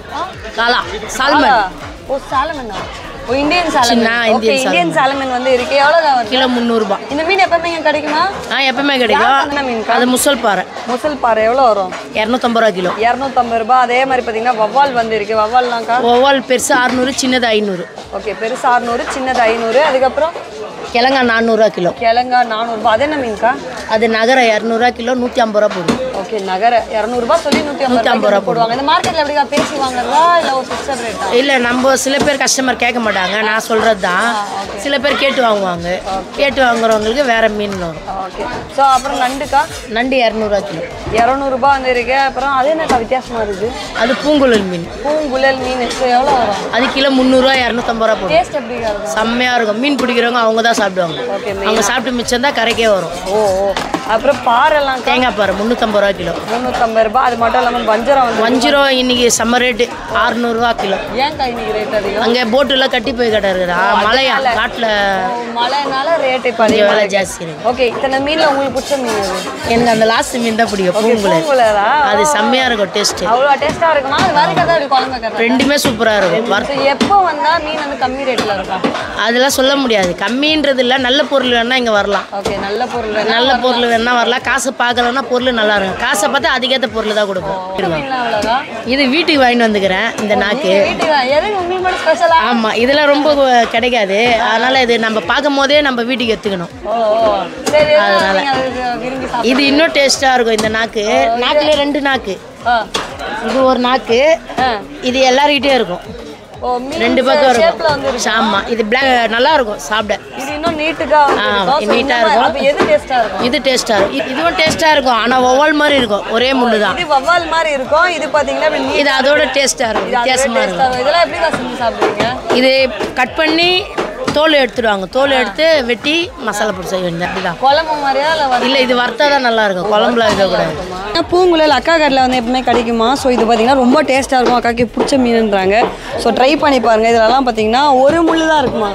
காளா சால்மன் ஓ சாலமன் ஓ இந்தியன் சாலமன் சின்ன ஓகே இந்தியன் இந்தியன் சாலமன் வந்து இருக்கு எவ்வளோக்கா வருது கிலோ முந்நூறுரூபா இந்த மீன் எப்பவுமே இங்க கிடைக்குமா ஆ எப்பவுமே என்ன கிடைக்கும் மீன்க்கா? அது முசல் பாறை முசல் பாறை எவ்வளோ வரும் இரநூத்தம்பது ரூபா கிலோ இரநூத்தம்பது ரூபாய் அதே மாதிரி பார்த்தீங்கன்னா வவ்வால் வந்து இருக்கு வவ்வால்னாக்கா ஒவ்வால் பெருசு அறுநூறு சின்னது ஐநூறு ஓகே பெருசு அறுநூறு சின்னது ஐநூறு அதுக்கப்புறம் கிழங்கா நானூறுரூவா கிலோ கிழங்கா நானூறுபா அது என்ன மீன்க்கா அது நகர இரநூறுவா கிலோ நூற்றி ஐம்பது ரூபா போடும் ஓகே நகர இரநூறுபா சொல்லி நூற்றி ஐம்பது நூத்தி ரூபாய் போடுவாங்க இந்த மார்க்கெட்டில் எப்படிக்கா பேசி வாங்குறதா இல்லை ஒரு ஃபிக்ஸட் ரேட்டா இல்லை நம்ம சில பேர் கஸ்டமர் கேட்க மாட்டாங்க நான் சொல்கிறது தான் சில பேர் கேட்டு வாங்குவாங்க கேட்டு வாங்குறவங்களுக்கு வேற மீன் வரும் ஓகே ஸோ அப்புறம் நண்டுக்கா நண்டு இரநூறுவா கிலோ இரநூறுபா வந்து இருக்கு அப்புறம் அது என்னக்கா வித்தியாசமா இருக்கு அது பூங்குழல் மீன் பூங்குழல் மீன் ஸோ எவ்வளோ வரும் அது கிலோ முந்நூறுரூவா இரநூத்தம்பது ரூபா போடும் டேஸ்ட் எப்படி இருக்கும் செம்மையாக இருக்கும் மீன் பிடிக்கிறவங்க அவங்க தான் சாப்பிடுவாங்க Okay, அவங்க சாப்பிட்டு மிச்சம் தான் கரைக்கே வரும் ஓ ஓ அப்புறம் பாறைலாம் தேங்காய் பாரு முந்நூற்றம்பது ரூபா கிலோ முந்நூற்றம்பது ரூபாய் அது மட்டும் இல்லாமல் வஞ்சரம் வந்து வஞ்சிரம் இன்னைக்கு சம்மர் ரேட்டு அறுநூறுவா கிலோ ஏன்க்கா இன்னைக்கு ரேட் அதிகம் அங்கே போட்டுலாம் கட்டி போய் கடை இருக்குதா மலையா காட்டில் ஓ, மழைனால ரேட் இப்போ கொஞ்சம் அதிகம் விலை ஜாஸ்தி இருக்கு ஓகே இத்தனை மீன்ல உங்களுக்கு பிடிச்ச மீன் எது எனக்கு அந்த லாஸ்ட் மீன் தான் பிடிக்கும் பூங்குழல் பூங்குழலா? அது செம்மையாக இருக்கும் டேஸ்ட்டு அவ்வளோ டேஸ்டா இருக்குமா அது வறுக்கதா அப்படி குழம்பு வைக்கிறதா? ரெண்டுமே சூப்பராக இருக்கும் வறுத்த So, எப்போ வந்தா மீன் வந்து கம்மி ரேட்ல இருக்கும் அதெல்லாம் சொல்ல முடியாது கம்மின்றது இல்லை நல்ல பொருள் வேணா இங்கே வரலாம் ஓகே நல்ல பொருள் வேணா நல்ல பொருள் வேணா வரலாம் காசு பார்க்கலன்னா பொருள் நல்லா இருக்கும் காசை பார்த்து அதுக்கேற்ற பொருள் தான் கொடுப்போம் மீன்லாம் அவ்வளோதா இது வீட்டுக்கு வாங்கிட்டு வந்துக்கிறேன் இந்த நாக்கு வீட்டுக்கு வா- எதுக்கு உங்களுக்கு மட்டும் ஸ்பெஷலா ஆமாம் இதெல்லாம் ரொம்ப கிடைக்காது அதனால் இது நம்ம பார்க்கும் போதே நம்ம வீட்டுக்கு எடுத்துக்கணும் ஓ ஓ. சரி எதுக்கு நீங்க அதுக்கு விரும்பி சாப்பிடுறீங்க? இது இன்னும் டேஸ்ட்டாக இருக்கும் இந்த நாக்கு நாக்குல ரெண்டு நாக்கு ஆ. இது ஒரு நாக்கு இது எல்லார்கிட்டயும் இருக்கும் ஓ மீன் ரெண்டு பக்கம் ஷேப்ல வந்து இருக்கும் ஆமாம் இது பிளாக் நல்லா இருக்கும் சாப்பிட இது இன்னும் நீட்டுக்கா வந்து ஆ, இருக்கும். So, இந்த நீட்டா மாதிரி- இருக்கும். அப்ப எது டேஸ்டா இருக்கும் இது டேஸ்ட்டாக இருக்கும் இது- இதுவும் டேஸ்ட்டாக இருக்கும் ஆனால் ஒவ்வொரு மாதிரி இருக்கும் ஒரே முள்ளு தான் இது வவ்வால் மாதிரி இருக்கும் இது பாத்தீங்கன்னா இப்படி நீ- இது அதோட டேஸ்ட்டாக இருக்கும் இது அதோட வித்தியாசமாக taste ஆ இருக்கும் இருக்கும். இதெல்லாம் எப்படி செஞ்சு சாப்பிடுவீங்க இது கட் பண்ணி தோல் எடுத்துடுவாங்க தோல் எடுத்து வெட்டி மசாலா போட்டு செய்ய வேண்டியது அப்படிதான் குழம்பு மாதிரியா இல்ல வறுத்து- இல்லை இது வறுத்தா தான் நல்லா இருக்கும் குழம்புல வைக்கக்கூடாது பூங்குழல் அக்கா கடையில் வந்து எப்பவுமே கிடைக்குமா ஸோ இது பார்த்தீங்கன்னா ரொம்ப டேஸ்ட்டாக இருக்கும் அக்காக்கு பிடிச்ச மீனுன்றாங்க ஸோ ட்ரை பண்ணி பாருங்கள் இதெல்லாம் பார்த்தீங்கன்னா ஒரு முள்ளு தான் இருக்குமா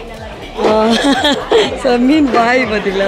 ஸோ மீன் பாய் பார்த்தீங்களா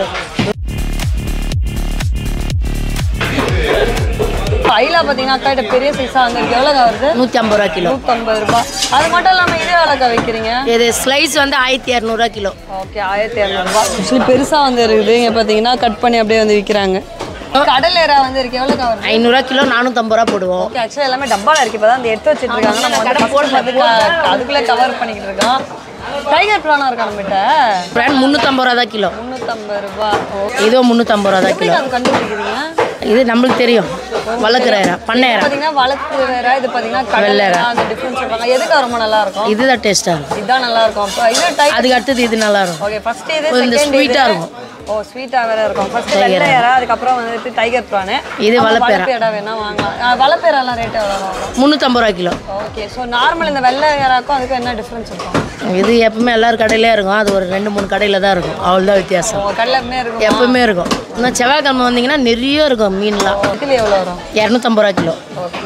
ஐலா பார்த்தீங்கன்னா அக்கா கிட்ட பெரிய சைஸாக வந்து இருக்கு எவ்வளோக்கா வருது நூற்றி ஐம்பது ரூபா கிலோ நூற்றம்பது ரூபாய் அது மட்டும் இல்லாமல் இதே எவ்வளோக்கா வைக்கிறீங்க இது ஸ்லைஸ் வந்து ஆயிரத்தி இரநூறுவா கிலோ ஓகே ஆயிரத்தி இரநூறுபா ஆக்சுவலி பெருசாக வந்து இருக்குது இங்கே பார்த்தீங்கன்னா கட் பண்ணி அப்படியே வந்து விற்கிறாங்க கடல் ஏரா வந்து இருக்கு எவ்வளோக்கா வருது ஐநூறுரூவா கிலோ நானூற்றம்பது ரூபா போடுவோம் ஓகே ஆக்சுவலி எல்லாமே டப்பால இருக்கு இப்போ தான் அந்த எடுத்து வச்சுட்டு இருக்காங்க நம்ம வந்து first பார்த்து அதுக்குள்ளே கவர் பண்ணிக்கிட்டு இருக்கோம் டைகர் ப்ரானா இருக்கா நம்மகிட்ட பிராண்ட் முந்நூற்றம்பது ரூபா தான் கிலோ முந்நூற்றம்பது ரூபா இதுவும் முந்நூற்றம்பது ரூபா தான் எப்படி கிலோ அது கண்டுபிடிக்கிறீங்க இது நம்மளுக்கு தெரியும் வளர்க்குற இறா பண்ணை இறா பார்த்தீங்கன்னா வளர்த்து வேற இது பார்த்தீங்கன்னா கடல் வெள்ளை ஏரா, அந்த டிஃப்ரென்ஸ் சொல்றாங்க எதுக்கு ரொம்ப நல்லா இருக்கும் இதுதான் டேஸ்ட்டாக இருக்கும் இதுதான் நல்லா இருக்கும் அப்போ இது டைகர் அதுக்கு அடுத்தது இது நல்லா இருக்கும் ஓகே ஃபர்ஸ்ட் இது கொஞ்சம் செகண்ட் sweet இது ஆ இருக்கும். ஓ ஸ்வீட்டா வேற இருக்கும் ஃபர்ஸ்ட் வெள்ளை ஏரா அதுக்கப்புறம் வந்துட்டு டைகர் ப்ரானு இது வளப்பேரா. வளப்பேரா வேணா வாங்கலாம் வளப்பேரெல்லாம் ரேட் எவ்வளோ வரும் முந்நூற்றம்பது ரூபா கிலோ ஓகே ஸோ நார்மல் இந்த வெள்ளை ஏராக்கும் அதுக்கும் என்ன டிஃப்ரென்ஸ் இருக்கும் இது எப்பவுமே எல்லார் கடையிலே இருக்கும் அது ஒரு ரெண்டு மூணு கடையில் தான் இருக்கும் அவ்வளோதான் வித்தியாசம் உங்கள் கடையில் எப்பவுமே இருக்கும் எப்பவுமே இருக்கும் இன்னும் செவ்வாய்க்கிழமை வந்தீங்கன்னா நிறைய இருக்கும் மீன்லாம் கிலோ எவ்வளோ வரும் இரநூத்தம்பது ரூபா கிலோ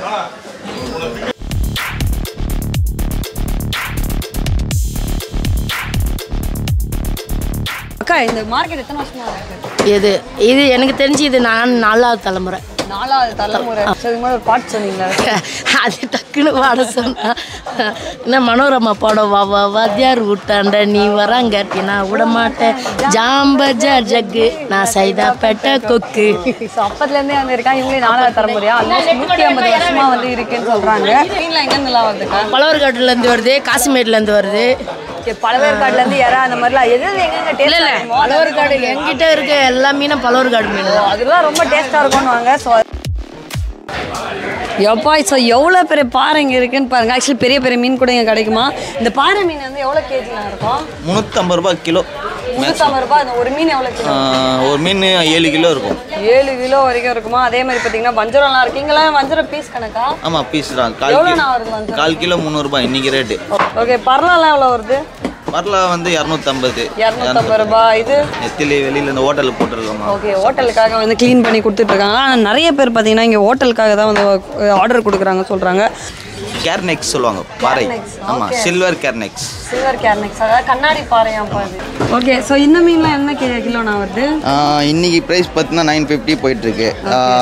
அக்கா இந்த மார்க்கெட் எத்தனை வருஷமா இருக்கு இது இது எனக்கு தெரிஞ்சு இது நான் நாலாவது தலைமுறை நாலாவது தலைமுறை சரி இதுக்கு முன்னாடி ஒரு பாட்டு சொன்னீங்களா அது டக்குன்னு பாட சொன்னா என்ன மனோரமா பாடம் வா வா வாத்தியார் விட்டாண்ட நீ வராங்காட்டி நான் விட மாட்டேன் ஜாம்பஜா ஜக்கு நான் சைதாப்பேட்டை கொக்கு ஸோ அப்பத்துலேருந்தே வந்து இருக்காங்க இவங்களே நாலாவது தலைமுறையா ஆல்மோஸ்ட் நூற்றி ஐம்பது வருஷமா வந்து இருக்குன்னு சொல்றாங்க மீன்லாம் எங்கேருந்துலாம் வருதுக்கா பழவர்காட்டுலேருந்து வருது காசிமேட்லேருந்து வருது ஓகே பழவேற்காடுலேருந்து யாரா அந்த மாதிரிலாம் எது எது எங்கெங்க இல்லை இல்லை டேஸ்ட் பழவர்காடு என்கிட்ட இருக்க எல்லா மீனும் பழவர்காடு மீன் தான் அதெல்லாம் ரொம்ப டேஸ்ட்டாக இருக்கும்னு வாங்க ஸோ எப்பா ஸோ எவ்வளோ பெரிய பாறை இங்கே இருக்குன்னு பாருங்க ஆக்சுவலி பெரிய பெரிய மீன் கூட இங்கே கிடைக்குமா இந்த பாறை மீன் வந்து எவ்வளோ கேஜிலாம் இருக்கும் முந்நூற்றம்பது ரூபாய் கிலோ முந்நூற்றம்பது ரூபாய் அந்த ஒரு மீன் எவ்வளோ கிலோ ஆஹ் ஒரு மீன் ஏழு கிலோ இருக்கும் ஏழு கிலோ வரைக்கும் இருக்குமா அதே மாதிரி பார்த்தீங்கன்னா வஞ்சரம்லாம் இருக்கு இங்கெல்லாம் வஞ்சரம் பீஸ் கணக்கா ஆமாம் பீஸ் தான் கால் எவ்வளோண்ணா கிலோ வருது வஞ்சரம் கால் கிலோ முந்நூறுரூபா இன்றைக்கி ரேட்டு ஓகே பரலாலாம் எவ்வளோ வருது வரலா வந்து இரநூத்தம்பது இரநூத்தம்பது ரூபாய் இது நெத்திலி வெளியில் இந்த ஹோட்டலில் போட்டிருக்கோமா ஓகே ஹோட்டலுக்காக வந்து க்ளீன் பண்ணி கொடுத்துட்ருக்காங்க ஆனால் நிறைய பேர் பார்த்தீங்கன்னா இங்கே ஹோட்டலுக்காக தான் வந்து ஆர்டர் கொடுக்குறாங்க சொல்கிறாங்க கேர்னெக்ஸ் சொல்லுவாங்க பாறை ஆமாம் சில்வர் கேர்னெக்ஸ் சில்வர் கேர்னெக்ஸ் அதாவது கண்ணாடி பாறையாம் பாது ஓகே ஸோ இந்த மீன்லாம் என்ன கி கிலோண்ணா வருது இன்னைக்கு ப்ரைஸ் பார்த்தீங்கன்னா நைன் ஃபிஃப்டி போயிட்டுருக்கு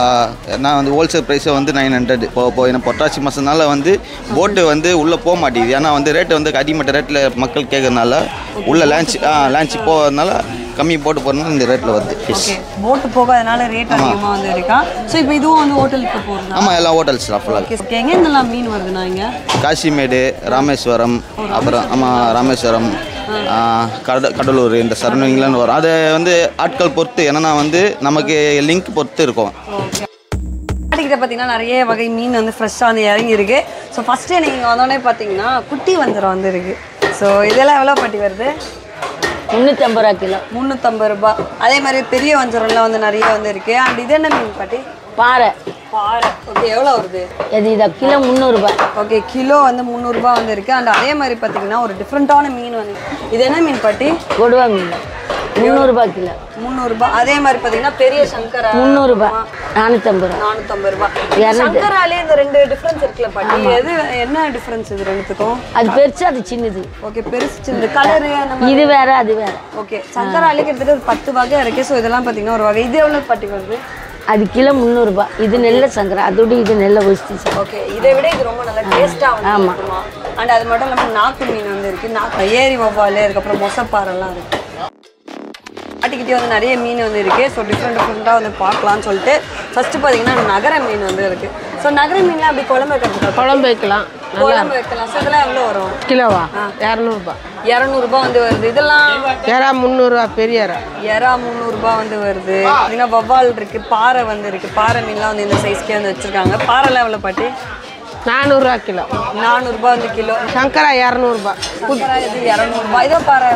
நான் வந்து ஹோல்சேல் ப்ரைஸை வந்து நைன் ஹண்ட்ரட் இப்போ இப்போ என்ன பொட்டாசி மாதம்னால வந்து போட்டு வந்து உள்ளே போக மாட்டேங்குது ஏன்னா வந்து ரேட்டு வந்து அடிமட்ட ரேட்டில் மக்கள் கேட்கறதுனால உள்ள லான்ச் லான்ச் போகிறதுனால கம்மி போட்டு போகிறதுனால இந்த ரேட்டில் வருது ஃபிஷ் ஓகே போட்டு போகாதனால ரேட் அதிகமாக வந்து இருக்கா ஸோ இப்போ இதுவும் வந்து ஹோட்டலுக்கு போகிறதா ஆமாம் எல்லா ஹோட்டல்ஸ் தான் ஃபுல்லாக ஓகே ஓகே எங்கேருந்துலாம் மீன் வருதுண்ணா இங்கே காசிமேடு ராமேஸ்வரம் அப்புறம் ஆமாம் ராமேஸ்வரம் ஆ, கட கடலூர் இந்த சரௌண்டிங்லாம் வரும் அதை வந்து ஆட்கள் பொறுத்து என்னன்னா வந்து நமக்கு லிங்க் பொறுத்து இருக்கும் மாட்டிக்கிட்ட பார்த்தீங்கன்னா நிறைய வகை மீன் வந்து ஃப்ரெஷ்ஷாக வந்து இறங்கி இருக்கு ஸோ ஃபஸ்ட்டு நீங்கள் வந்தோடனே பார்த்தீங்கன்னா குட்டி வஞ்சரம் வந்து இருக்கு ஸோ இதெல்லாம் எவ்வளோ பாட்டி வருது முந்நூற்றி ஐம்பது ரூபா கிலோ முந்நூற்றம்பது ரூபாய் அதே மாதிரி பெரிய வஞ்சரம்லாம் வந்து நிறைய வந்து இருக்கு அண்ட் இது என்ன மீன் பாட்டி பாறை பாறை ஓகே எவ்வளோ வருது இது இதை கிலோ முந்நூறுரூபா ஓகே கிலோ வந்து முந்நூறுரூபா வந்து இருக்கு அண்ட் அதே மாதிரி பார்த்தீங்கன்னா ஒரு டிஃப்ரெண்ட்டான மீன் வந்து இது என்ன மீன் பாட்டி கொடுவா மீன் முந்நூறுரூபா கிலோ முந்நூறுரூபா அதே மாதிரி பார்த்தீங்கன்னா பெரிய சங்கரா முந்நூறுரூபா நானூற்றம்பது ரூபா நானூற்றம்பது ரூபாய் இரநூறு. சங்கராலே இந்த ரெண்டு டிஃப்ரென்ஸ் இருக்குல்ல பாட்டி எது என்ன டிஃப்ரென்ஸ் இது ரெண்டுத்துக்கும் அது பெருசு அது சின்னது ஓகே பெருசு சின்ன கலரு அந்த மாதிரி இது வேற அது வேற ஓகே சங்கராலே கிட்டத்தட்ட ஒரு பத்து வகை இருக்கு ஸோ இதெல்லாம் பார்த்தீங்கன்னா ஒரு வகை இது எவ்வளோ பாட்டி வருது அது கிலோ முந்நூறுரூபா இது நெல்ல சங்கரா அதோட இது நெல்ல ஒஸ்தி சங்கரா ஓகே இதை விட இது ரொம்ப நல்லா டேஸ்ட்டாக வந்து ஆமா. இருக்குமா அண்ட் அது மட்டும் இல்லாமல் நாக்கு மீன் வந்து இருக்கு நாக்கு ஏரி வவ்வால் அதுக்கப்புறம் மொசப்பாறைலாம் இருக்கு பாட்டிக்கிட்டே வந்து நிறைய மீன் வந்து இருக்கு ஸோ டிஃப்ரெண்ட் டிஃப்ரெண்ட்டாக வந்து பார்க்கலாம்னு சொல்லிட்டு ஃபர்ஸ்ட் பார்த்தீங்கன்னா நகர மீன் வந்து இருக்கு ஸோ நகர மீன்லாம் அப்படி குழம்பு வைக்கிறது குழம்பு வைக்கலாம் குழம்பு வைக்கலாம் ஸோ இதெல்லாம் எவ்வளோ வரும் கிலோவா இரநூறுபா இரநூறுபா வந்து வருது இதெல்லாம் எறா முந்நூறுரூவா பெரிய எறா எறா முந்நூறுரூபா வந்து வருது பார்த்தீங்கன்னா வவ்வால் இருக்கு பாறை வந்து இருக்கு பாறை மீன்லாம் வந்து இந்த சைஸ்க்கே வந்து வச்சிருக்காங்க பாறைலாம் எவ்வளோ பாட்டி நானூறுரூவா கிலோ நானூறுரூபா வந்து கிலோ சங்கரா இரநூறுபா சங்கரா இது இரநூறுபா இதோ பாறை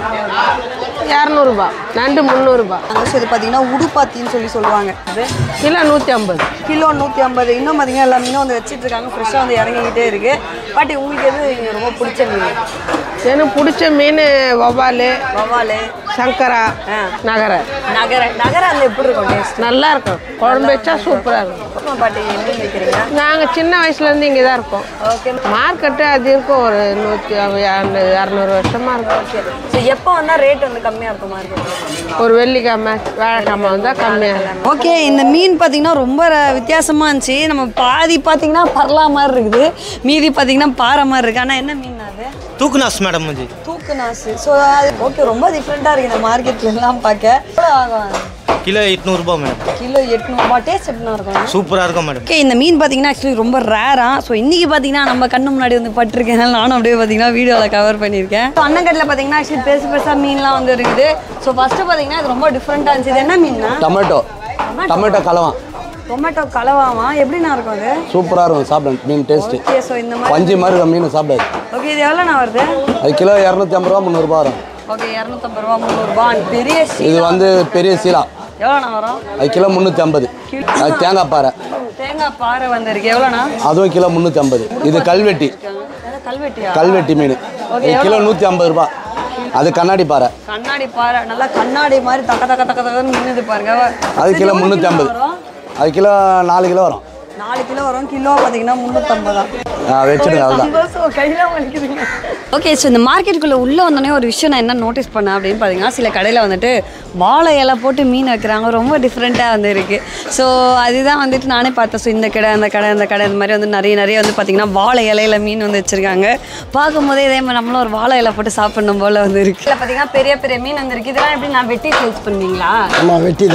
இரநூறுபா நண்டு முந்நூறுபா ஸோ இது பார்த்தீங்கன்னா உடுப்பாத்தின்னு சொல்லி சொல்லுவாங்க இது கிலோ நூற்றி ஐம்பது கிலோ நூற்றி ஐம்பது இன்னும் பார்த்தீங்கன்னா எல்லா மீனும் வந்து வச்சிட்டு இருக்காங்க ஃப்ரெஷ்ஷாக வந்து இறங்கிக்கிட்டே இருக்கு பாட்டி உங்களுக்கு எது இங்கே ரொம்ப பிடிச்ச மீன் எனக்கு பிடிச்ச மீன் வவ்வால் வவ்வால் சங்கரா நகர நகர நகர அந்த எப்படி இருக்கும் டேஸ்ட் நல்லா இருக்கும் குழம்பு வச்சா சூப்பராக இருக்கும் அப்புறம் பாட்டி எப்படி வைக்கிறீங்க நாங்கள் சின்ன வயசுலேருந்து இங்கே தான் இருக்கோம் ஓகே மார்க்கெட்டு அது இருக்கும் ஒரு நூற்றி இரநூறு வருஷமாக இருக்கும் ஸோ எப்போ வந்தால் ரேட் வந்து கம்மியாக இருக்குமா இருக்கும் ஒரு வெள்ளிக்கிழமை வியாழக்கிழமை வந்தால் கம்மியாக ஓகே இந்த மீன் பார்த்தீங்கன்னா ரொம்ப ர- வித்தியாசமா இருந்துச்சு நம்ம பாதி பார்த்தீங்கன்னா பரலா மாதிரி இருக்குது மீதி பார்த்தீங்கன்னா பாறை மாதிரி இருக்கு ஆனால் என்ன மீன் அது தூக்குநாஸ் மேடம் இது தூக்கு நாசு ஸோ அது ஓகே ரொம்ப டிஃப்ரெண்ட்டாக இருக்குது இந்த மார்க்கெட்ல எல்லாம் பார்க்க எவ்வளோ ஆகும் கிலோ எட்நூறுபா மேடம் கிலோ எட்நூறுபா டேஸ்ட் எப்படின்னா இருக்கும் சூப்பராக இருக்கும் மேடம் ஓகே இந்த மீன் பார்த்தீங்கன்னா ஆக்சுவலி ரொம்ப ரேரா ஸோ இன்னைக்கு பார்த்தீங்கன்னா நம்ம கண்ணு முன்னாடி வந்து பட்டிருக்கேன் நானும் அப்படியே பார்த்தீங்கன்னா வீடியோவில் கவர் பண்ணியிருக்கேன் ஸோ அண்ணங்கட்டில் பார்த்தீங்கன்னா ஆக்சுவலி பெருசு பெருசாக மீன்லாம் வந்து இருக்குது ஸோ ஃபஸ்ட்டு பார்த்தீங்கன்னா இது ரொம்ப டிஃப்ரெண்ட்டாக இருந்துச்சு இது என்ன மீன்னா டொமேட்டோ டொமேட்டோ கலவான் டொமேட்டோ கலவாமா எப்படிண்ணா இருக்கும் அது சூப்பராக இருக்கும் சாப்பிட மீன் டேஸ்ட்டு ஓகே ஸோ இந்த மாதிரி பஞ்சு மாதிரி இருக்கும் மீன் சாப்பிடாது ஓகே இது எவ்வளோண்ணா வருது அது கிலோ இரநூத்தி ஐம்பது ரூபா முந்நூறுபா வரும் ஓகே இரநூத்தம்பது ரூபா முந்நூறுபா பெரிய இது வந்து பெரிய சீலா எவ்வளோண்ணா வரும் அது கிலோ முந்நூற்றி ஐம்பது அது தேங்காய் பாறை தேங்காய் பாறை வந்திருக்கு எவ்வளோண்ணா அதுவும் கிலோ முந்நூற்றி ஐம்பது இது கல்வெட்டி அதான் கல்வெட்டியா கல்வெட்டி மீன் இது கிலோ நூற்றி ஐம்பது ரூபா அது கண்ணாடி பாறை கண்ணாடி பாறை நல்லா கண்ணாடி மாதிரி தக்க தக்க தக்க தக்கன்னு நின்னுது பாருங்க அது கிலோ எவ்வளவு முந்நூற்றி ஐம்பது வரும்? அது கிலோ நாலு கிலோ வரும் நாலு கிலோ வரும் கிலோ பார்த்தீங்கன்னா முந்நூற்றம்பதா ஆ, வச்சிடுங்க அவ்வளோதான் சந்தோஷம் கையெல்லாம் வலிக்குதுங்க ஓகே ஸோ இந்த மார்க்கெட்டுக்குள்ளே உள்ளே வந்தோடனே ஒரு விஷயம் நான் என்ன நோட்டீஸ் பண்ணேன் அப்படின்னு பார்த்தீங்கன்னா சில கடையில் வந்துட்டு வாழை இலை போட்டு மீன் வைக்கிறாங்க ரொம்ப டிஃப்ரெண்ட்டாக வந்து இருக்குது ஸோ அதுதான் வந்துட்டு நானே பார்த்தேன் ஸோ இந்த கடை அந்த கடை அந்த கடை இந்த மாதிரி வந்து நிறைய நிறைய வந்து பார்த்திங்கன்னா வாழை இலையில மீன் வந்து வச்சுருக்காங்க பார்க்கும்போதே இதே மாதிரி நம்மளும் ஒரு வாழை இலை போட்டு சாப்பிடணும் போல் வந்து இருக்குது இதில் பார்த்தீங்கன்னா பெரிய பெரிய மீன் வந்து இருக்குது இதெல்லாம் எப்படி நான் வெட்டி சேல்ஸ் பண்ணுவீங்களா ஆமாம் வெட்டி தாங்க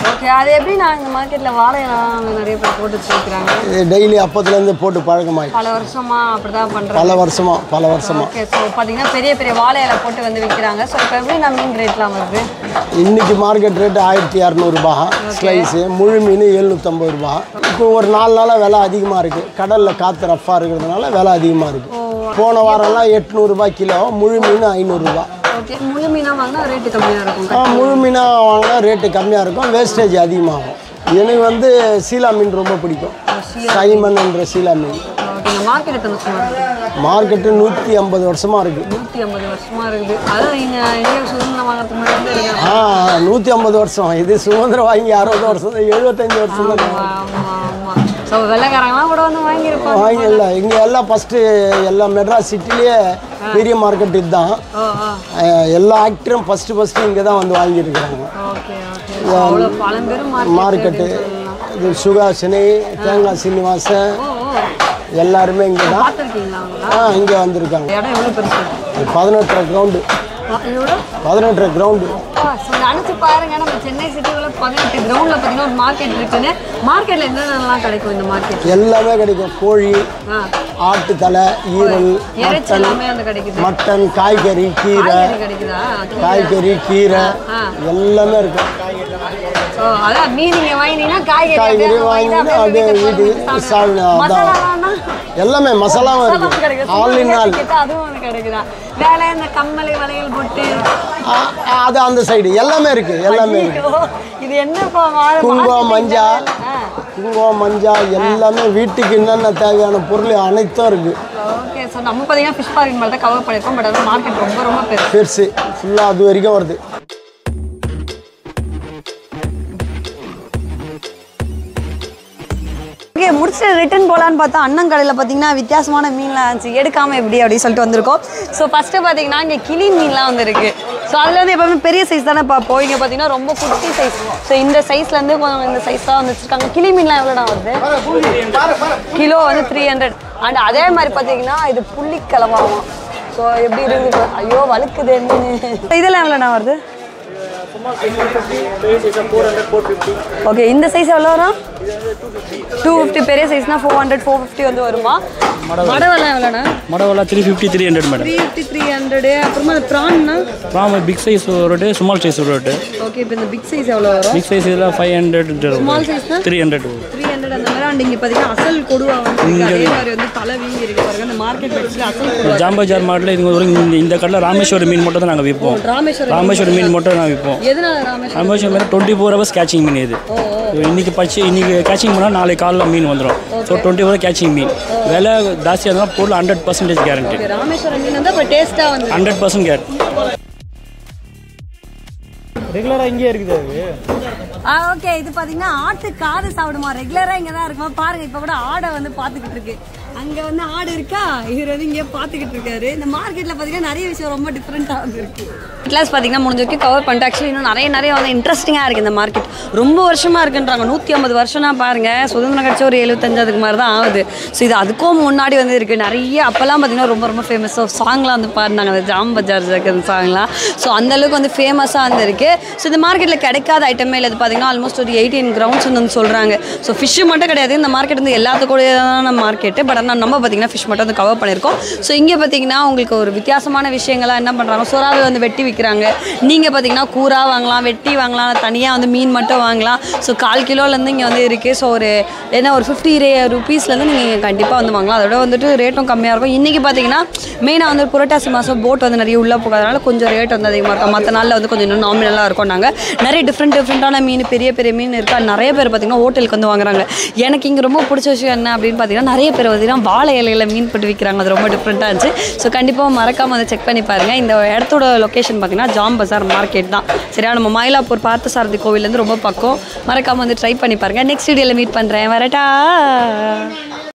ஓகே அது எப்படி நான் இந்த மார்க்கெட்ல வாழையெல்லாம் நிறைய பேர் போட்டு வச்சிருக்காங்க இது டெய்லி அப்பத்துலேருந்து போட்டு பழக்கமாயி பல வருஷமா அப்படிதான் பண்றாங்க பல வருஷமா பல வருஷமா ஓகே ஸோ பார்த்தீங்கன்னா பெரிய பெரிய வாழை இலை போட்டு வந்து விற்கிறாங்க ஸோ இப்போ எப்படி நான் மீன் ரேட்லாம் வருது இன்னைக்கு மார்க்கெட் ரேட் ஆயிரத்தி இரநூறுபா ஸ்லைஸு முழு மீன் எழுநூற்றம்பது ரூபா இப்போ ஒரு நாலு நாளாக விலை அதிகமாக இருக்குது கடலில் காற்று ரஃப்பாக இருக்கிறதுனால விலை அதிகமாக இருக்குது போன வாரம்லாம் எட்நூறுபா கிலோ முழு மீன் ஐநூறுரூபா ஓகே முழு மீனாக வாங்கினா ரேட்டு கம்மியாக இருக்கும் ஆ, முழு மீனாக வாங்கினா ரேட்டு கம்மியாக இருக்கும் வேஸ்டேஜ் அதிகமாகும் எனக்கு வந்து சீலா மீன் ரொம்ப பிடிக்கும் சைமன் என்ற சீலா மீன் ஓகே இந்த மார்க்கெட் எத்தனை வருஷமா இருக்கு மார்க்கெட்டு நூற்றி ஐம்பது வருஷமாக இருக்குது நூற்றி ஐம்பது வருஷமா இருக்குது அதான் நீங்கள் இந்தியா சுதந்திரம் வாங்குறதுக்கு முன்னாடி இருந்து இருக்கு ஆ நூற்றி ஐம்பது வருஷம் இது சுதந்திரம் வாங்கி அறுபது வருஷம் எழுபத்தஞ்சு வருஷம் தான் ஆமாம் ஆமாம் ஸோ வெள்ளைக்காரங்களாம் கூட வந்து வாங்கியிருப்பாங்க வாங்கிடல இங்கே எல்லாம் ஃபஸ்ட்டு எல்லா மெட்ராஸ் சிட்டிலேயே பெரிய மார்க்கெட் இதுதான் ஓ ஓ அஹ் எல்லா ஆக்டரும் ஃபஸ்ட்டு ஃபஸ்ட்டு இங்கே தான் வந்து வாங்கியிருக்கிறாங்க ஓகே ஓகே அவ்வளோ பழம்பெரும் மார்க்கெட்டு இது சுகாசினி தேங்காய் சீனிவாசன் ஓ ஓ எல்லாருமே இங்கே தான் பார்த்துருக்கீங்களா அவங்களா ஆ இங்கே வந்திருக்காங்க இடம் எவ்வளோ பெருசு பதினெட்டரை கிரவுண்டு ஆ, எவ்வளோ பதினெட்டரை கிரவுண்டு நினச்சி பாருங்க நம்ம சென்னை சிட்டிக்குள்ள பதினெட்டு கிரவுண்டில் பார்த்தீங்கன்னா ஒரு மார்க்கெட் இருக்குன்னு மார்க்கெட்டில் என்னென்னலாம் கிடைக்கும் இந்த மார்க்கெட் எல்லாமே கிடைக்கும் கோழி ஆ ஆட்டு தலை ஈரல் இறைச்சி மட்டன் எல்லாமே அந்த கிடைக்குது மட்டன் காய்கறி கீரை காய்கறி கிடைக்குதா காய்கறி கீரை ஆ. எல்லாமே இருக்கும் ஓ அதான் மீன் நீங்கள் வாங்கினீங்கன்னா காய்கறி காய்கறி அப்படியே வாங்கி அப்படியே அப்படியே வீட்டுக்கு வீட்டுக்கு கொண்டு வந்து சாப்பிடணும் அதான் மசாலானா எல்லாமே மசாலாவும் மசாலாவும் இருக்கு கிடைக்கும். ஆல் இன் ஆல் கேட்டா அதுவும் வந்து கிடைக்குதா வேலை இந்த கம்மல் வளையல் போட்டு அது அந்த சைடு எல்லாமே இருக்கு எல்லாமே இருக்கு ஐயோ, இது என்னப்பா மா- குங்குமம் market மஞ்சா ஆ. குங்குமம் மஞ்சா எல்லாமே வீட்டுக்கு என்னென்ன தேவையான பொருள் அனைத்தும் இருக்கு ஓகே ஸோ நம்ம பார்த்தீங்கன்னா ஃபிஷ் பார்க்கிங் மாதிரி தான் கவர் பண்ணியிருக்கோம் பட் அது மார்க்கெட் ரொம்ப ரொம்ப பெருசு பெருசு ஃபுல்லாக அது வரைக்கும் வருது ஓகே முடிச்சுட்டு ரிட்டன் போகலான்னு பார்த்தா அண்ணன் கடையில் பார்த்தீங்கன்னா வித்தியாசமான மீன்லாம் இருந்துச்சு எடுக்காமல் எப்படி அப்படின்னு சொல்லிட்டு வந்திருக்கோம் ஸோ ஃபஸ்ட்டு பார்த்தீங்கன்னா இங்கே கிளி மீன்லாம் வந்துருக்கு ஸோ அதில் வந்து எப்பவுமே பெரிய சைஸ் தானே பார்ப்போம் இங்கே பார்த்தீங்கன்னா ரொம்ப குட்டி சைஸ் ஸோ இந்த சைஸ்லேருந்து கொஞ்சம் இந்த சைஸ் தான் வந்து வச்சுருக்காங்க கிளி மீன்லாம் எவ்வளோடா வருது கிலோ வந்து த்ரீ ஹண்ட்ரட் அண்ட் அதே மாதிரி பார்த்தீங்கன்னா இது புள்ளி கிளம்பாகும் ஸோ எப்படி இருக்குது பாரு. ஐயோ வழுக்குது மீன் இதெல்லாம் எவ்வளோண்ணா வருது ஓகே இந்த சைஸ் எவ்வளோ வரும் டூ ஃபிஃப்டி பெரிய சைஸ்னா ஃபோர் ஹண்ட்ரட் ஃபோர் ஃபிஃப்டி வந்து வருமா மடவெல்லாம் எவ்வளோண்ணா மடவலா three fifty three hundred madam three fifty three hundred அப்புறமா அந்த ப்ரான்னா ப்ராம் பிக் சைஸ் ஒரு ரேட்டு ஸ்மால் சைஸ் ஒரு ரேட்டு ஓகே இப்போ இந்த பிக் சைஸ் எவ்வளோ வரும் பிக் சைஸ் இதில் ஃபைவ் ஹண்ட்ரட் Small size னா? த்ரீ ஹண்ட்ரட் த்ரீ ஹண்ட்ரட் அந்த மாதிரி அண்ட் இங்கே பார்த்தீங்கன்னா அசல் கொடுவா வந்து இருக்கு. அதே மாதிரி வந்து தலை வீங்கி இருக்கு பாருங்க அந்த மார்க்கெட் வச்சு அசல் கொடுவா ஜாம்பஜார் மாடலில் இது ஒரு இந்த இந்த கடையில் ராமேஸ்வரம் மீன் மட்டும் தான் நாங்கள் விற்போம் ராமேஸ்வரம் ராமேஸ்வரம் மீன் மட்டும் நாங்கள் விற்போம் எதனால ராமேஸ்வரம் ராமேஸ்வரம் மீன் டுவெண்ட்டி ஃபோர் ஹவர்ஸ் கேச்சிங் மீன் இது இன்னைக்கு பச்சு இன்னைக்கு கேச்சிங் பண்ணால் நாளைக்கு காலைல மீன் வந்துடும் ஸோ டுவெண்ட்டி ஃபோர் கேச்சிங் மீன் விலை ஜாஸ்தியாக இருந்தால் பொருள் hundred percentage guarantee okay, Rameswaram மீன் வந்து அப்போ டேஸ்ட்டாக வந்து ஹண்ட்ரட் பர்சன்ட் கேரண்டி ரெகுலராக இங்கே இருக்குது அது ஆ ஓகே இது பாத்தீங்கன்னா ஆட்டு காது சாப்பிடுமா ரெகுலரா இங்க தான் இருக்குமா பாருங்க இப்ப கூட ஆடை வந்து பாத்துக்கிட்டு இருக்கு அங்க வந்து ஆடு இருக்கா இவர் வந்து இங்கே பாத்துக்கிட்டு இருக்காரு இந்த மார்க்கெட்ல பாத்தீங்கன்னா நிறைய விஷயம் ரொம்ப டிஃப்ரெண்டா வந்து இருக்கு கிளாஸ் பாத்தீங்கன்னா முடிஞ்ச வரைக்கும் கவர் பண்ணிட்டு ஆக்சுவலி இன்னும் நிறைய நிறைய வந்து இன்ட்ரெஸ்டிங்கா இருக்கு இந்த மார்க்கெட் ரொம்ப வருஷமா இருக்குன்றாங்க நூத்தி ஐம்பது வருஷம்னா பாருங்க சுதந்திரம் கிடைச்ச ஒரு எழுபத்தஞ்சாவதுக்கு மாதிரி தான் ஆகுது ஸோ இது அதுக்கும் முன்னாடி வந்து இருக்கு நிறைய அப்பெல்லாம் பாத்தீங்கன்னா ரொம்ப ரொம்ப ஃபேமஸ் சாங்லாம் வந்து பாடினாங்க அந்த ஜாம் பஜார் ஜாக்கர் சாங்லாம் ஸோ அந்த அளவுக்கு வந்து ஃபேமஸாக வந்து இருக்கு ஸோ இந்த மார்க்கெட்டில் கிடைக்காத ஐட்டமே இல்லை இது பார்த்தீங்கன்னா ஆல்மோஸ்ட் ஒரு எயிட்டீன் கிரவுண்ட்ஸ் வந்து சொல்கிறாங்க ஸோ ஃபிஷ்ஷு மட்டும் கிடையாது இந்த மார்க்கெட் வந்து எல்லாத்துக்கூடயான மார்க்கெட்டு பட் ஆனால் நம்ம பார்த்தீங்கன்னா ஃபிஷ் மட்டும் வந்து கவர் பண்ணியிருக்கோம் ஸோ இங்கே பார்த்தீங்கன்னா உங்களுக்கு ஒரு வித்தியாசமான விஷயங்கள்லாம் என்ன பண்ணுறாங்க சொராவை வந்து வெட்டி விற்கிறாங்க நீங்கள் பார்த்தீங்கன்னா கூரா வாங்கலாம் வெட்டி வாங்கலாம் தனியாக வந்து மீன் மட்டும் வாங்கலாம் ஸோ கால் கிலோலேருந்து இங்கே வந்து இருக்குது ஸோ ஒரு என்ன ஒரு ஃபிஃப்டி ரே ருபீஸ்லேருந்து நீங்கள் கண்டிப்பாக வந்து வாங்கலாம் அதோட வந்துட்டு ரேட்டும் கம்மியாக இருக்கும் இன்றைக்கி பார்த்தீங்கன்னா மெயினாக வந்து புரட்டாசி மாதம் போட் வந்து நிறைய உள்ளே போகாதனால கொஞ்சம் ரேட் வந்து அதிகமாக இருக்கும் மற்ற நாளில் வந்து கொஞ்சம் இன்னும் நாமினலாக இருக்கும் நாங்கள் நிறைய டிஃப்ரெண்ட் டிஃப்ரெண்ட்டான மீன் பெரிய பெரிய மீன் இருக்கா நிறைய பேர் பார்த்தீங்கன்னா ஹோட்டலுக்கு வந்து வாங்குறாங்க எனக்கு இங்கே ரொம்ப பிடிச்ச விஷயம் என்ன அப்படின்னு பார்த்தீங்கன்னா நிறைய பேர் பார்த்தீங்கன்னா வாழை இலையில மீன் போட்டு விற்கிறாங்க அது ரொம்ப டிஃப்ரெண்ட்டாக இருந்துச்சு ஸோ கண்டிப்பாக மறக்காமல் வந்து செக் பண்ணி பாருங்கள் இந்த இடத்தோட லொக்கேஷன் பார்த்தீங்கன்னா ஜாம் பஜார் மார்க்கெட் தான் சரியா நம்ம மயிலாப்பூர் பார்த்தசாரதி கோவிலேருந்து ரொம்ப பக்கம் மறக்காமல் வந்து ட்ரை பண்ணி பாருங்கள் நெக்ஸ்ட் வீடியோவில் மீட் பண்ணுறேன் வரட்டா